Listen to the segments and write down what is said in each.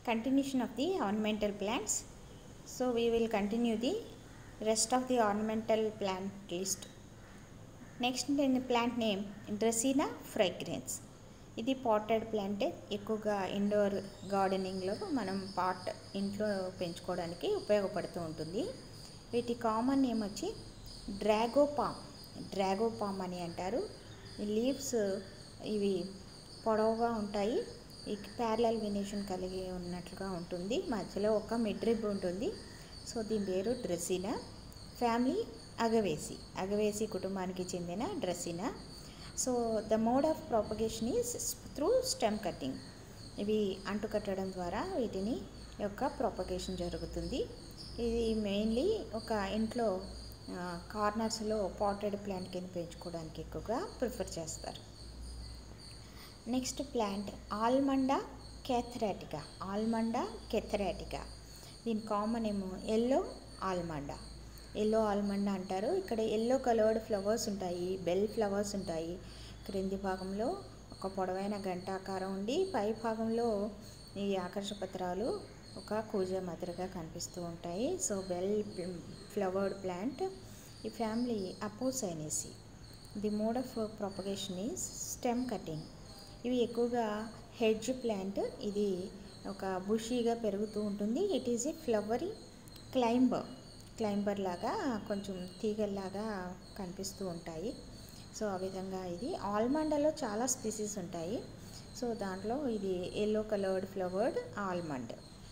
continuation of the ornamental plants so we will continue the rest of the ornamental plant list next నేను plant name Dracaena fragrans ఇది potted ప్లాంటే ఎక్కువగా indoor గార్డెనింగ్లో మనం pot ఇంట్లో పెంచుకోవడానికి ఉపయోగపడుతూ ఉంటుంది వీటి కామన్ నేమ్ వచ్చి డ్రాగోపామ్ డ్రాగోపామ్ అని అంటారు ఈ లీవ్స్ ఇవి పొడవుగా ఉంటాయి ఈ ప్యారలల్ వెనేషన్ కలిగి ఉన్నట్లుగా ఉంటుంది మధ్యలో ఒక మిడ్రిబ్ ఉంటుంది సో దీని పేరు డ్రెసినా ఫ్యామిలీ అగవేసి అగవేసి కుటుంబానికి చెందిన Dracaena so the mode of propagation is through stem cutting ఇవి అంటు కట్టడం ద్వారా వీటిని యొక్క ప్రాపగేషన్ జరుగుతుంది ఇది మెయిన్లీ ఒక ఇంట్లో కార్నర్స్లో పాటెడ్ ప్లాంట్ కింద పెంచుకోవడానికి ఎక్కువగా ప్రిఫర్ చేస్తారు నెక్స్ట్ ప్లాంట్ ఆల్మండా కెథరాటికా ఆల్మండా కెథరాటికా దీని కామన్ ఏమో ఎల్లో ఆల్మండా ఎల్లో ఆల్మండా అంటారు ఇక్కడ ఎల్లో కలర్డ్ ఫ్లవర్స్ ఉంటాయి బెల్ ఫ్లవర్స్ ఉంటాయి క్రింది భాగంలో ఒక పొడవైన గంటాకారం ఉండి పై భాగంలో ఈ ఆకర్షపత్రాలు ఒక కూజ మాదిరిగా కనిపిస్తూ ఉంటాయి సో బెల్ ఫ్లవర్డ్ ప్లాంట్ ఈ family Apocynaceae the mode of propagation is stem cutting ఇవి ఎక్కువగా హెడ్జ్ ప్లాంట్ ఇది ఒక బుషీగా పెరుగుతూ ఉంటుంది it is a flowery climber climber లాగా కొంచెం తీగల్లాగా కనిపిస్తూ ఉంటాయి సో ఆ విధంగా ఇది ఆల్మండలో చాలా స్పీసీస్ ఉంటాయి సో దాంట్లో ఇది yellow coloured flowered almond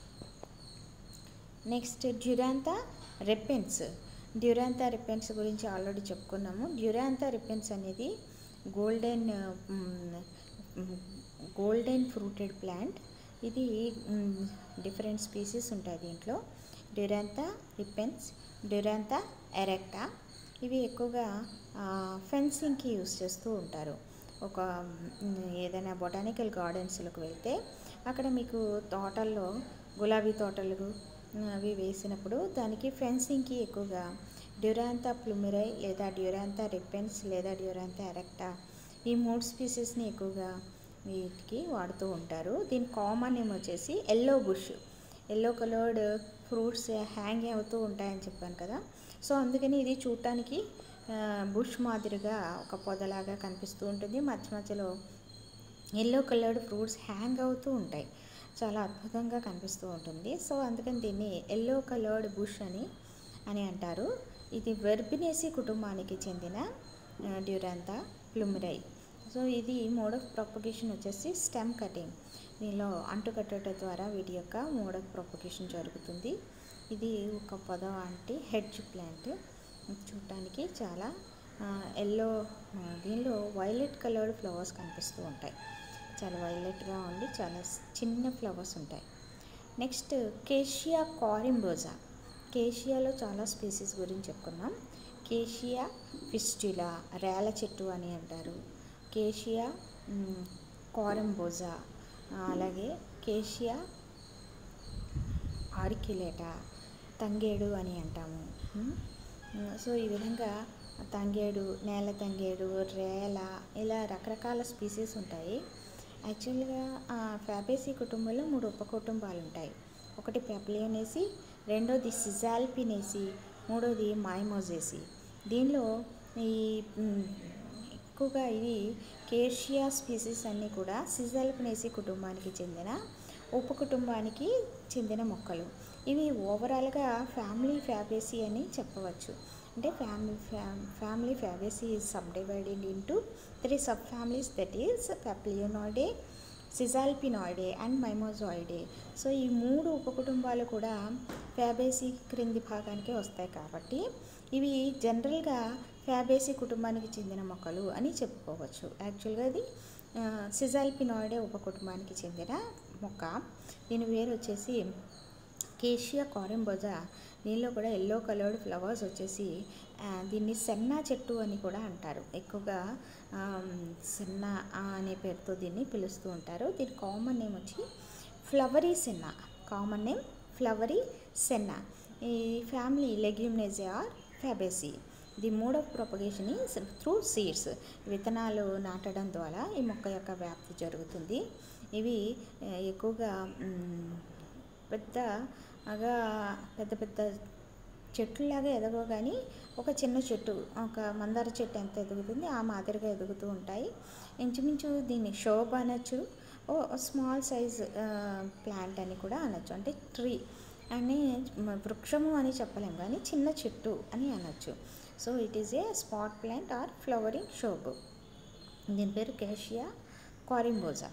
next Duranta repens Duranta repens గురించి ఆల్రెడీ చెప్పుకున్నాము డ్యూరాంతా రెపెన్స్ అనేది గోల్డెన్ గోల్డెన్ ఫ్రూటెడ్ ప్లాంట్ ఇది డిఫరెంట్ స్పీసీస్ ఉంటాయి దీంట్లో డ్యూరాంతా రిపెన్స్ డ్యూరాంతా ఎరెక్టా ఇవి ఎక్కువగా ఫెన్సింగ్కి యూస్ చేస్తూ ఉంటారు ఒక ఏదైనా బొటానికల్ గార్డెన్స్లోకి వెళ్తే అక్కడ మీకు తోటల్లో గులాబీ తోటలు అవి వేసినప్పుడు దానికి ఫెన్సింగ్కి ఎక్కువగా డ్యూరాంతా ప్లుమిరై లేదా డ్యూరాంతా రిపెన్స్ లేదా డ్యూరాంతా ఎరెక్టా ఈ మూడు స్పీసెస్ని ఎక్కువగా వీటికి వాడుతూ ఉంటారు దీని కామన్ నేమ్ వచ్చేసి yellow bush yellow coloured fruits hang అవుతూ ఉంటాయని చెప్పాను కదా సో అందుకని ఇది చూడటానికి బుష్ మాదిరిగా ఒక పొదలాగా కనిపిస్తూ ఉంటుంది మధ్య మధ్యలో ఎల్లో కలర్డ్ ఫ్రూట్స్ హ్యాంగ్ అవుతూ ఉంటాయి చాలా అద్భుతంగా కనిపిస్తూ ఉంటుంది సో అందుకని దీన్ని ఎల్లో కలర్డ్ బుష్ అని అని అంటారు ఇది వెర్బినేసి కుటుంబానికి చెందిన డ్యూరాంతా ప్లుమిరై సో ఇది మోడ్ ఆఫ్ ప్రొపగేషన్ వచ్చేసి స్టెమ్ కటింగ్ దీనిలో అంటు కట్టడం ద్వారా వీటి యొక్క మోడ్ ఆఫ్ ప్రొపగేషన్ జరుగుతుంది ఇది ఒక పొద అంటే హెడ్జ్ ప్లాంట్ చూడటానికి చాలా ఎల్లో దీనిలో వైలెట్ కలర్డ్ ఫ్లవర్స్ కనిపిస్తూ ఉంటాయి చాలా వైలెట్గా ఉండి చాలా చిన్న ఫ్లవర్స్ ఉంటాయి నెక్స్ట్ కేషియా కారింబోజా కేషియాలో చాలా స్పీసీస్ గురించి చెప్పుకున్నాం కేషియా ఫిస్టులా రేల చెట్టు అని అంటారు కేషియా కారంబోజా అలాగే కేషియా ఆరికిలేట తంగేడు అని అంటాము సో ఈ విధంగా తంగేడు నేల తంగేడు రేల ఇలా రకరకాల స్పీసీస్ ఉంటాయి యాక్చువల్గా ఫ్యాబేసీ కుటుంబంలో మూడు ఉపకుటుంబాలు ఉంటాయి ఒకటి పెప్లియోనేసి రెండోది సిజాల్పినేసి మూడోది మైమోజేసి దీనిలో ఈ ఎక్కువగా ఇది కేషియా స్పీసీస్ అన్నీ కూడా సిజాల్పినేసి కుటుంబానికి చెందిన ఉపకుటుంబానికి చెందిన మొక్కలు ఇవి ఓవరాల్గా ఫ్యామిలీ ఫ్యాబేసీ అని చెప్పవచ్చు అంటే family family Fabaceae is subdivided into three subfamilies that is Papilionoideae Caesalpinioideae and Mimosoideae so ఈ మూడు ఉపకుటుంబాలు కూడా ఫ్యాబేసీ క్రింది భాగానికి వస్తాయి కాబట్టి ఇవి జనరల్గా ఫ్యాబేసీ కుటుంబానికి చెందిన మొక్కలు అని చెప్పుకోవచ్చు యాక్చువల్గా ఇది సిజాల్పినాయిడే ఉపకుటుంబానికి చెందిన మొక్క దీని పేరు వచ్చేసి కేషియా కారింబోజా దీనిలో కూడా ఎల్లో కలర్డ్ ఫ్లవర్స్ వచ్చేసి దీన్ని సెన్నా చెట్టు అని కూడా అంటారు ఎక్కువగా సెన్నా అనే పేరుతో దీన్ని పిలుస్తూ ఉంటారు దీని కామన్ నేమ్ వచ్చి flowery senna common name flowery senna ఈ family Leguminosae or Fabaceae the mode of propagation is through seeds విత్తనాలు నాటడం ద్వారా ఈ మొక్క యొక్క వ్యాప్తి జరుగుతుంది ఇవి ఆ, ఎక్కువగా మ్, పెద్దగా పెద్ద పెద్ద చెట్లులాగా ఎదగవు కానీ ఒక చిన్న చెట్టు ఒక మందార చెట్టు ఎంత ఎదుగుతుంది ఆ మాదిరిగా ఎదుగుతూ ఉంటాయి ఇంచుమించు దీన్ని శోభ అనొచ్చు ఓ స్మాల్ సైజ్ ప్లాంట్ అని కూడా అనొచ్చు అంటే ట్రీ అని మ- వృక్షము అని చెప్పలేం కానీ చిన్న చెట్టు అని అనొచ్చు so it is a spot plant or flowering shrub దీని పేరు కేషియా కారింబోజా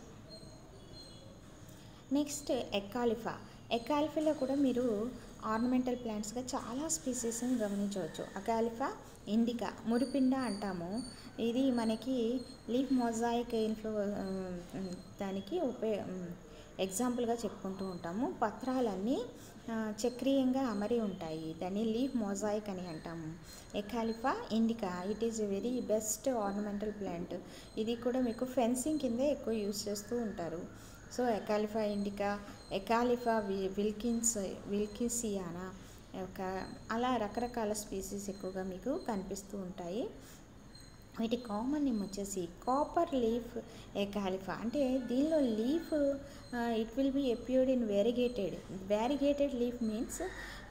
నెక్స్ట్ ఎకాలిఫా ఎకాలిఫాలో కూడా మీరు ఆర్నమెంటల్ ప్లాంట్స్గా చాలా స్పీసీస్ని గమనించవచ్చు అకాలిఫా ఇండికా మురిపిండ అంటాము ఇది మనకి లీఫ్ మొజాయిక్ ఇన్ఫ్లో దానికి ఉపయోగ ఎగ్జాంపుల్గా చెప్పుకుంటూ ఉంటాము పత్రాలన్నీ ఆ, చక్రీయంగా అమరి ఉంటాయి దాన్ని లీఫ్ మొజాయిక్ అని అంటాము Acalypha indica it is a very best ornamental plant ఇది కూడా మీకు ఫెన్సింగ్ కింద ఎక్కువ యూస్ చేస్తూ ఉంటారు సో ఎకాలిఫా ఇండికా ఎకాలిఫా వి- విల్కిన్స్ విల్కిసియానా ఒక అలా రకరకాల స్పీసీస్ ఎక్కువగా మీకు కనిపిస్తూ ఉంటాయి వీటి కామన్ నేమ్ వచ్చేసి కాపర్ లీఫ్ ఎకాలిఫా అంటే దీనిలో leaf it will be appeared in variegated variegated leaf means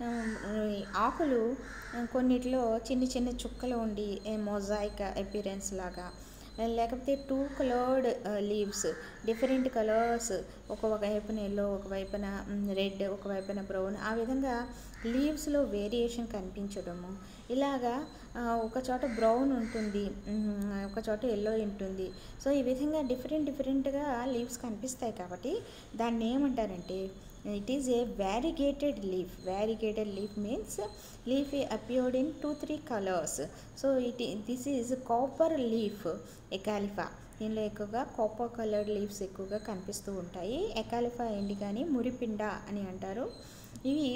ఆకులు ఆ, కొన్నిట్లో చిన్న చిన్న చుక్కలు ఉండి మొజాయిక్ అపిరెన్స్ లాగా లేకపోతే two coloured leaves different colours ఒక వైపున ఎల్లో ఒక వైపున రెడ్ ఒక వైపున బ్రౌన్ ఆ విధంగా లీవ్స్లో వేరియేషన్ కనిపించడము ఇలాగా ఆ, ఒక చోట బ్రౌన్ ఉంటుంది మ్, ఒక చోట ఎల్లో ఉంటుంది సో ఈ విధంగా డిఫరెంట్ డిఫరెంట్గా లీవ్స్ కనిపిస్తాయి కాబట్టి దాన్ని ఏమంటారంటే it is a variegated leaf variegated leaf means leaf appeared in two three colours so it this is copper leaf Acalypha దీనిలో ఎక్కువగా కాపర్ కలర్డ్ లీవ్స్ ఎక్కువగా కనిపిస్తూ ఉంటాయి ఎకాలిఫా ఎండిగాని మురిపిండ అని అంటారు ఇవి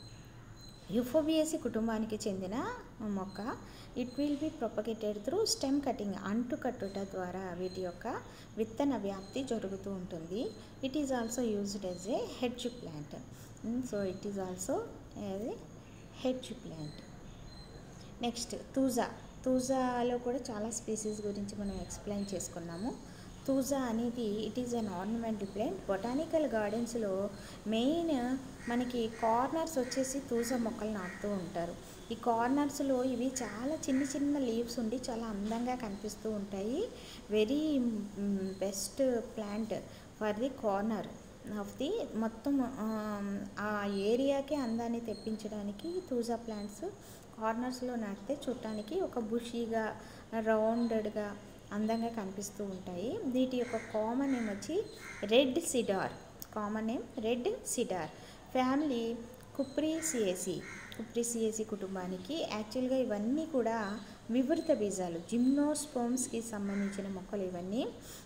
యుఫోబియసి కుటుంబానికి చెందిన మొక్క it will be propagated through stem cutting అంటు కట్టుట ద్వారా వీటి యొక్క విత్తన వ్యాప్తి జరుగుతూ ఉంటుంది it is also used as a hedge plant so it is also as a hedge plant next Thuja తూజాలో కూడా చాలా స్పీసీస్ గురించి మనం ఎక్స్ప్లెయిన్ చేసుకున్నాము తూజా అనేది it is an ornamental plant botanical గార్డెన్స్లో మెయిన్ మనకి కార్నర్స్ వచ్చేసి తూజా మొక్కలు నాటుతూ ఉంటారు ఈ కార్నర్స్లో ఇవి చాలా చిన్న చిన్న లీవ్స్ ఉండి చాలా అందంగా కనిపిస్తూ ఉంటాయి very best plant for the corner of the మొత్తం ఆమ్, ఆ ఏరియాకే అందాన్ని తెప్పించడానికి తూజా ప్లాంట్స్ కార్నర్స్లో నాటితే చూడటానికి ఒక బుషీగా రౌండెడ్గా అందంగా కనిపిస్తూ ఉంటాయి వీటి యొక్క కామన్ నేమ్ వచ్చి red cedar common name red cedar family Cupressaceae Cupressaceae కుటుంబానికి యాక్చువల్గా ఇవన్నీ కూడా వివృత బీజాలు జిమ్నోస్పోమ్స్కి సంబంధించిన మొక్కలు ఇవన్నీ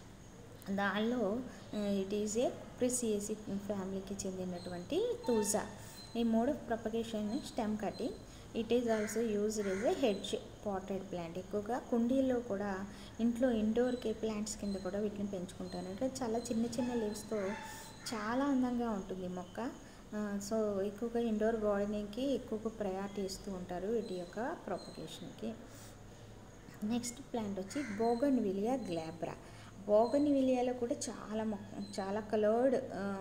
దానిలో ఇట్ ఈజ్ ఏ కుప్రిసియేసి ఫ్యామిలీకి చెందినటువంటి తూజా ఈ mode of propagation stem cutting it is also used as a hedge potted plant ఎక్కువగా కుండీల్లో కూడా ఇంట్లో ఇండోర్కి ప్లాంట్స్ కింద కూడా వీటిని పెంచుకుంటాను అంటే చాలా చిన్న చిన్న లీవ్స్తో చాలా అందంగా ఉంటుంది మొక్క సో ఎక్కువగా ఇండోర్ గార్డెనింగ్కి ఎక్కువగా ప్రయారిటీ ఇస్తూ ఉంటారు వీటి యొక్క ప్రొపగేషన్కి నెక్స్ట్ ప్లాంట్ వచ్చి బోగన్ విలియా గ్లాబ్రా బోగన్ విలియాలో కూడా చాలా మొక్క చాలా కలర్డ్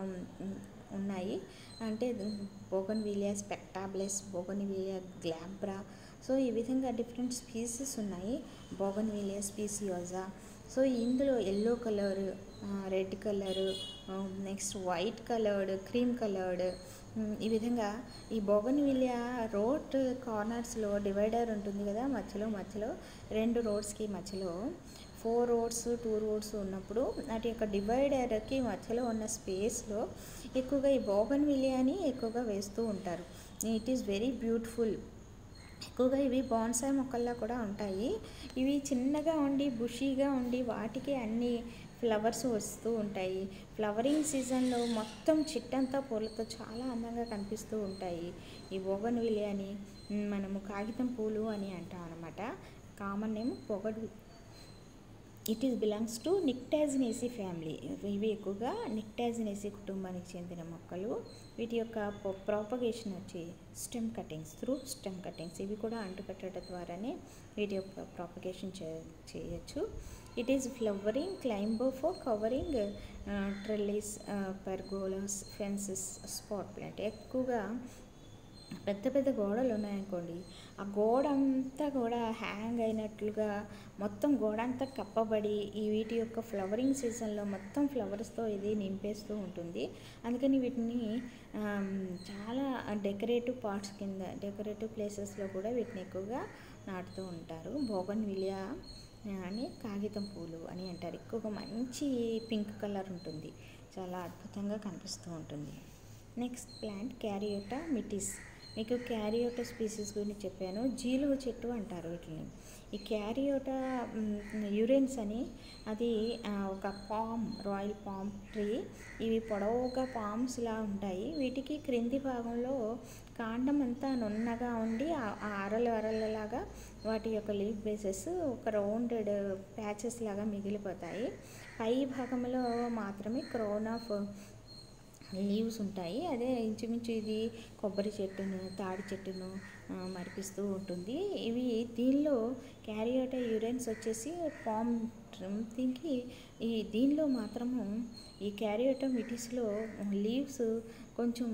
ఉన్నాయి అంటే బోగన్ విలియా స్పెక్టాబ్లెస్ బోగన్ విలియా గ్లాబ్రా సో ఈ విధంగా డిఫరెంట్ స్పీసీస్ ఉన్నాయి బోగన్ విలియా స్పీసియోజా సో ఇందులో yellow colour red colour next white coloured cream coloured ఈ విధంగా ఈ బోగన్ విలియా రోడ్ కార్నర్స్లో డివైడర్ ఉంటుంది కదా మధ్యలో మధ్యలో రెండు రోడ్స్కి మధ్యలో ఫోర్ రోడ్స్ టూ రోడ్స్ ఉన్నప్పుడు వాటి యొక్క డివైడర్కి మధ్యలో ఉన్న స్పేస్లో ఎక్కువగా ఈ బోగన్ విలియాని ఎక్కువగా వేస్తూ ఉంటారు ఇట్ ఈస్ వెరీ బ్యూటిఫుల్ ఎక్కువగా ఇవి బాన్సాయ్ మొక్కల్లా కూడా ఉంటాయి ఇవి చిన్నగా ఉండి బుషీగా ఉండి వాటికి అన్ని ఫ్లవర్స్ వస్తూ ఉంటాయి ఫ్లవరింగ్ సీజన్లో మొత్తం చిట్టంతా పూలతో చాలా అందంగా కనిపిస్తూ ఉంటాయి ఈ బోగన్ అని మనము కాగితం పూలు అని అంటాం అనమాట కామన్ నేమ్ పొగడు it is belongs to Nyctaginaceae family ఇవి ఎక్కువగా నిక్టాజినేసి కుటుంబానికి చెందిన మొక్కలు వీటి యొక్క ప్రాపగేషన్ వచ్చి stem cuttings through stem cuttings ఇవి కూడా అంటుకట్టడం ద్వారానే వీటి యొక్క ప్రాపగేషన్ చే చేయొచ్చు it is flowering climber for covering trellis pergolas fences spot plant ఎక్కువగా పెద్ద పెద్ద గోడలు ఉన్నాయనుకోండి ఆ గోడ అంతా కూడా హ్యాంగ్ అయినట్లుగా మొత్తం గోడ అంతా కప్పబడి ఈ వీటి యొక్క ఫ్లవరింగ్ సీజన్లో మొత్తం ఫ్లవర్స్తో ఇది నింపేస్తూ ఉంటుంది అందుకని వీటిని ఆమ్, చాలా డెకరేటివ్ పార్ట్స్ కింద డెకరేటివ్ ప్లేసెస్లో కూడా వీటిని ఎక్కువగా నాటుతూ ఉంటారు బోగన్ విలియా అని కాగితం పూలు అని అంటారు ఎక్కువగా మంచి పింక్ కలర్ ఉంటుంది చాలా అద్భుతంగా కనిపిస్తూ ఉంటుంది నెక్స్ట్ ప్లాంట్ క్యారియోటా మిటిస్ మీకు క్యారియోటా స్పీసీస్ గురించి చెప్పాను జీలువ చెట్టు అంటారు వీటిని ఈ క్యారియోటా యురెన్స్ అని అది ఆ, ఒక పామ్ రాయల్ పామ్ ట్రీ ఇవి పొడవుగా పామ్స్లా ఉంటాయి వీటికి క్రింది భాగంలో కాండం అంతా నున్నగా ఉండి ఆ- ఆ అరలు అరలలాగా వాటి యొక్క లీఫ్ బేసెస్ ఒక రౌండెడ్ ప్యాచెస్ లాగా మిగిలిపోతాయి పై భాగంలో మాత్రమే క్రౌన్ ఆఫ్ లీవ్స్ ఉంటాయి అదే ఇంచుమించు ఇది కొబ్బరి చెట్టును తాడి చెట్టును ఆ, మరిపిస్తూ ఉంటుంది ఇవి దీనిలో క్యారియోటా యూరెన్స్ వచ్చేసి పామ్ దీనికి ఈ దీనిలో మాత్రము ఈ క్యారియోటా మిటిస్లో లీవ్స్ కొంచెం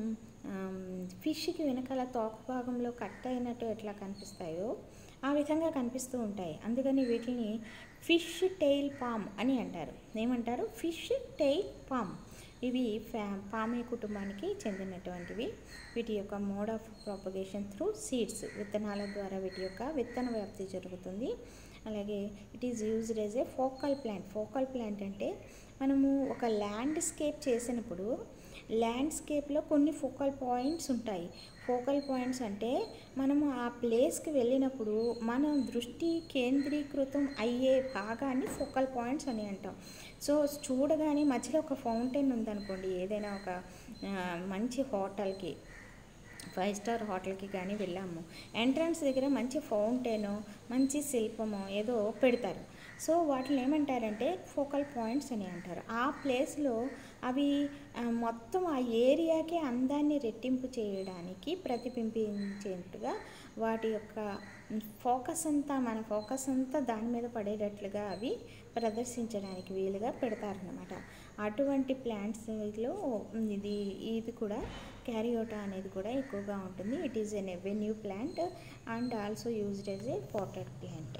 ఫిష్కి వెనకాల తోక భాగంలో కట్ అయినట్టు ఎట్లా కనిపిస్తాయో ఆ విధంగా కనిపిస్తూ ఉంటాయి అందుకని వీటిని ఫిష్ టెయిల్ పామ్ అని అంటారు ఏమంటారు ఫిష్ టెయిల్ పామ్ ఇవి ఫ్యా పామే కుటుంబానికి చెందినటువంటివి వీటి యొక్క mode of propagation through seeds విత్తనాల ద్వారా వీటి యొక్క విత్తన వ్యాప్తి జరుగుతుంది అలాగే it is used as a focal plant focal plant అంటే మనము ఒక ల్యాండ్స్కేప్ చేసినప్పుడు ల్యాండ్స్కేప్లో కొన్ని ఫోకల్ పాయింట్స్ ఉంటాయి ఫోకల్ పాయింట్స్ అంటే మనము ఆ ప్లేస్కి వెళ్ళినప్పుడు మన దృష్టి కేంద్రీకృతం అయ్యే భాగాన్ని ఫోకల్ పాయింట్స్ అని అంటాం సో చూడగానే మధ్యలో ఒక ఫౌంటైన్ ఉందనుకోండి ఏదైనా ఒక ఆ, మంచి హోటల్కి ఫైవ్ స్టార్ హోటల్కి కానీ వెళ్ళాము ఎంట్రన్స్ దగ్గర మంచి ఫౌంటైన్ మంచి శిల్పమో ఏదో పెడతారు సో వాటిని ఏమంటారంటే ఫోకల్ పాయింట్స్ అని అంటారు ఆ ప్లేస్లో అవి ఆ, మొత్తం ఆ ఏరియాకి అందాన్ని రెట్టింపు చేయడానికి ప్రతిబింబించేట్టుగా వాటి యొక్క ఫోకస్ అంతా మన ఫోకస్ అంతా దాని మీద పడేటట్లుగా అవి ప్రదర్శించడానికి వీలుగా పెడతారనమాట అటువంటి ప్లాంట్స్లో ఇది ఇది కూడా క్యారియోటా అనేది కూడా ఎక్కువగా ఉంటుంది it is an avenue plant and also used as a potted plant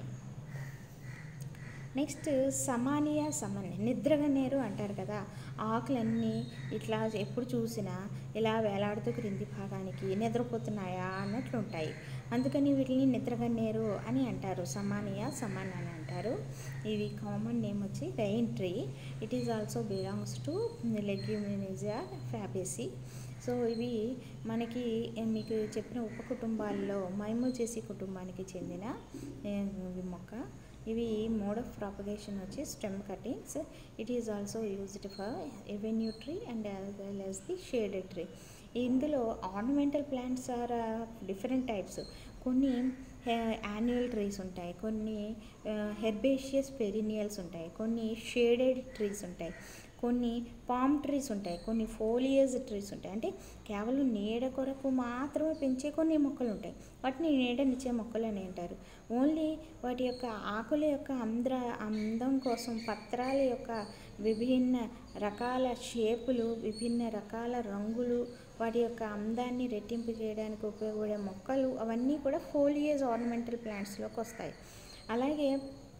next Samanea saman నిద్రగన్నేరు అంటారు కదా ఆకులన్నీ ఇట్లా ఎప్పుడు చూసినా ఇలా వేలాడుతూ క్రింది భాగానికి నిద్రపోతున్నాయా అన్నట్లు ఉంటాయి అందుకని వీటిని నిద్రగన్నేరు అని అంటారు సమానియా సమన్ అని అంటారు ఇది కామన్ నేమ్ వచ్చి rain tree it is also belongs to Leguminosae Fabaceae so ఇవి మనకి ఏ, మీకు చెప్పిన ఉప కుటుంబాల్లో మైమోజేసి కుటుంబానికి చెందిన ఏ, ఇవి మొక్క ఇవి మోడ్ ఆఫ్ ప్రాపగేషన్ వచ్చి stem cuttings it is also used for avenue tree and as well as the shaded tree ఇందులో ornamental plants are different types కొన్ని యాన్యువల్ ట్రీస్ ఉంటాయి కొన్ని హెర్బేషియస్ పెరినియల్స్ ఉంటాయి కొన్ని షేడెడ్ ట్రీస్ ఉంటాయి కొన్ని పామ్ ట్రీస్ ఉంటాయి కొన్ని ఫోలియస్ ట్రీస్ ఉంటాయి అంటే కేవలం నీడ కొరకు మాత్రమే పెంచే కొన్ని మొక్కలు ఉంటాయి వాటిని నీడనిచ్చే మొక్కలు అని అంటారు ఓన్లీ వాటి యొక్క ఆకుల యొక్క అంద్ర అందం కోసం పత్రాల యొక్క విభిన్న రకాల షేపులు విభిన్న రకాల రంగులు వాటి యొక్క అందాన్ని రెట్టింపు చేయడానికి ఉపయోగపడే మొక్కలు అవన్నీ కూడా ఫోలియస్ ఆర్నమెంటల్ ప్లాంట్స్లోకి వస్తాయి అలాగే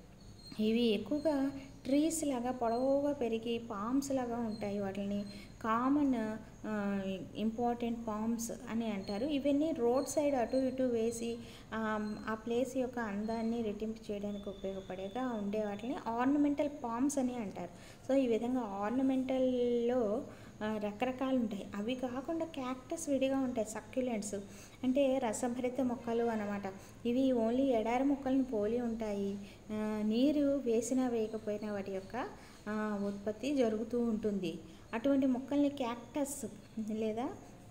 ఇవి ఎక్కువగా ట్రీస్ లాగా పొడవుగా పెరిగి పామ్స్ లాగా ఉంటాయి వాటిని కామన్ ఇంపార్టెంట్ పామ్స్ అని అంటారు ఇవన్నీ రోడ్ సైడ్ అటు ఇటు వేసి ఆ, ఆ ప్లేస్ యొక్క అందాన్ని రెట్టింపు చేయడానికి ఉపయోగపడేగా ఉండే వాటిని ఆర్నమెంటల్ పామ్స్ అని అంటారు సో ఈ విధంగా ఆర్నమెంటల్లో రకరకాలు ఉంటాయి అవి కాకుండా క్యాక్టస్ విడిగా ఉంటాయి సక్యులెంట్స్ అంటే రసభరిత మొక్కలు అన్నమాట ఇవి ఓన్లీ ఎడారి మొక్కలను పోలి ఉంటాయి ఆ, నీరు వేసినా వేయకపోయినా వాటి యొక్క ఆ, ఉత్పత్తి జరుగుతూ ఉంటుంది అటువంటి మొక్కల్ని క్యాక్టస్ లేదా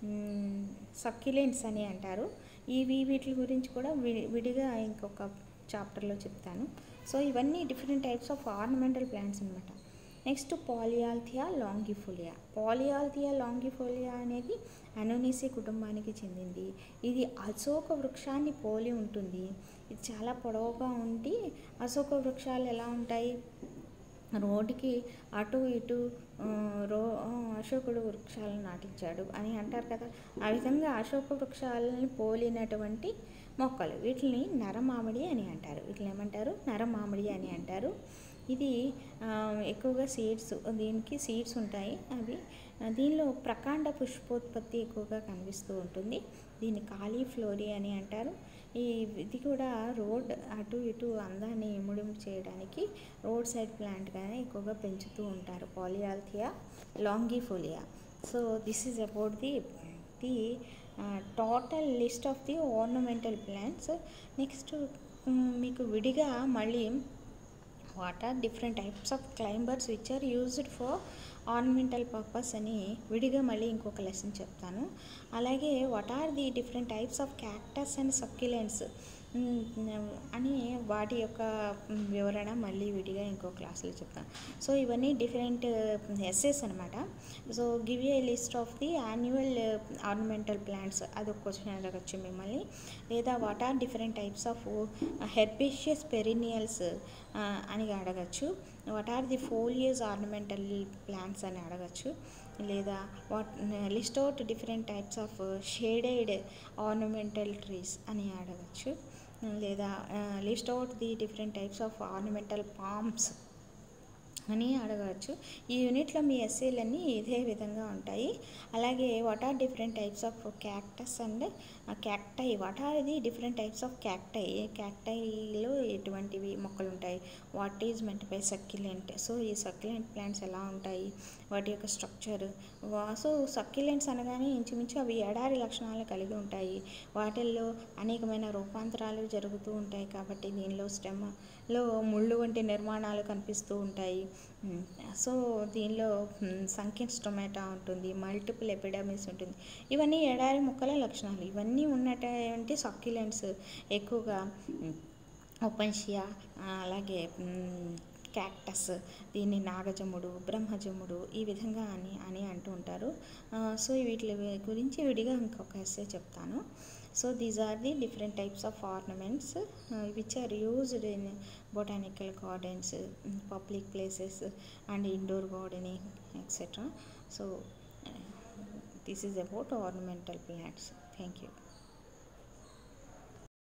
సక్యులెంట్స్ అని అంటారు ఇవి వీటి గురించి కూడా వి- విడిగా ఇంకొక చాప్టర్లో చెప్తాను సో ఇవన్నీ different types of ornamental plants అనమాట next Polyalthia longifolia Polyalthia longifolia అనేది అనోనేసి కుటుంబానికి చెందింది ఇది అశోక వృక్షాన్ని పోలి ఉంటుంది ఇది చాలా పొడవుగా ఉండి అశోక వృక్షాలు ఎలా ఉంటాయి రోడ్డుకి అటు ఇటు ఆ, రో ఆ, అశోకుడు వృక్షాలను నాటించాడు అని అంటారు కదా ఆ విధంగా అశోక వృక్షాలను పోలినటువంటి మొక్కలు వీటిని నరమామిడి అని అంటారు వీటిని ఏమంటారు నరమామిడి అని అంటారు ఇది ఆ, ఎక్కువగా సీడ్స్ దీనికి సీడ్స్ ఉంటాయి అవి ఆ, దీనిలో ప్రకాండ పుష్పోత్పత్తి ఎక్కువగా కనిపిస్తూ ఉంటుంది దీన్ని కాలీఫ్లోరీ అని అంటారు ఈ ఇది కూడా రోడ్ అటు ఇటు అందాన్ని ఇముడిము చేయడానికి రోడ్ సైడ్ ప్లాంట్గానే ఎక్కువగా పెంచుతూ ఉంటారు polyalthia longifolia so this is about the the total list of the ornamental plants next మీకు విడిగా మళ్ళీ what are different types of climbers which are used for ornamental purpose అని విడిగా మళ్ళీ ఇంకొక లెసన్ చెప్తాను అలాగే what are the different types of cactus and succulents అని వాటి యొక్క మ్, వివరణ మళ్ళీ విడిగా ఇంకో క్లాస్లో చెప్తాను సో ఇవన్నీ డిఫరెంట్ ఎస్ఎస్ అనమాట so give a list of the annual ornamental plants అదొక క్వశ్చన్ అడగచ్చు మిమ్మల్ని లేదా what are different types of herbaceous perennials అని అడగచ్చు what are the foliage ornamental plants అని అడగచ్చు లేదా what list out different types of shaded ornamental trees అని అడగచ్చు లేదా list out the different types of ornamental palms అని అడగవచ్చు ఈ యూనిట్లో మీ ఎస్ఏలన్నీ ఇదే విధంగా ఉంటాయి అలాగే what are different types of cactus and cacti what are the different types of cacti క్యాక్టైలో ఎటువంటివి మొక్కలు ఉంటాయి what is meant by succulent so ఈ సక్యులెంట్ ప్లాంట్స్ ఎలా ఉంటాయి వాటి యొక్క స్ట్రక్చర్ సో సక్యులెంట్స్ అనగానే ఇంచుమించు అవి ఎడారి లక్షణాలు కలిగి ఉంటాయి వాటిల్లో అనేకమైన రూపాంతరాలు జరుగుతూ ఉంటాయి కాబట్టి దీనిలో స్టెమ్లో ముళ్ళు వంటి నిర్మాణాలు కనిపిస్తూ ఉంటాయి మ్, సో దీనిలో సంకిన్ స్టొమాటా ఉంటుంది మల్టిపుల్ ఎపిడమిస్ ఉంటుంది ఇవన్నీ ఎడారి మొక్కల లక్షణాలు ఇవన్నీ ఉన్నటువంటి సక్యులెంట్స్ ఎక్కువగా మ్, ఒపెన్షియా ఆ, అలాగే మ్, క్యాక్టస్ దీన్ని నాగజముడు బ్రహ్మజముడు ఈ విధంగా అని అని అంటూ ఉంటారు ఆ, సో వీటి గురించి విడిగా ఇంకొక ఎస్సే చెప్తాను so these are the different types of ornaments which are used in botanical gardens public places and indoor gardening etcetera so this is about ornamental plants thank you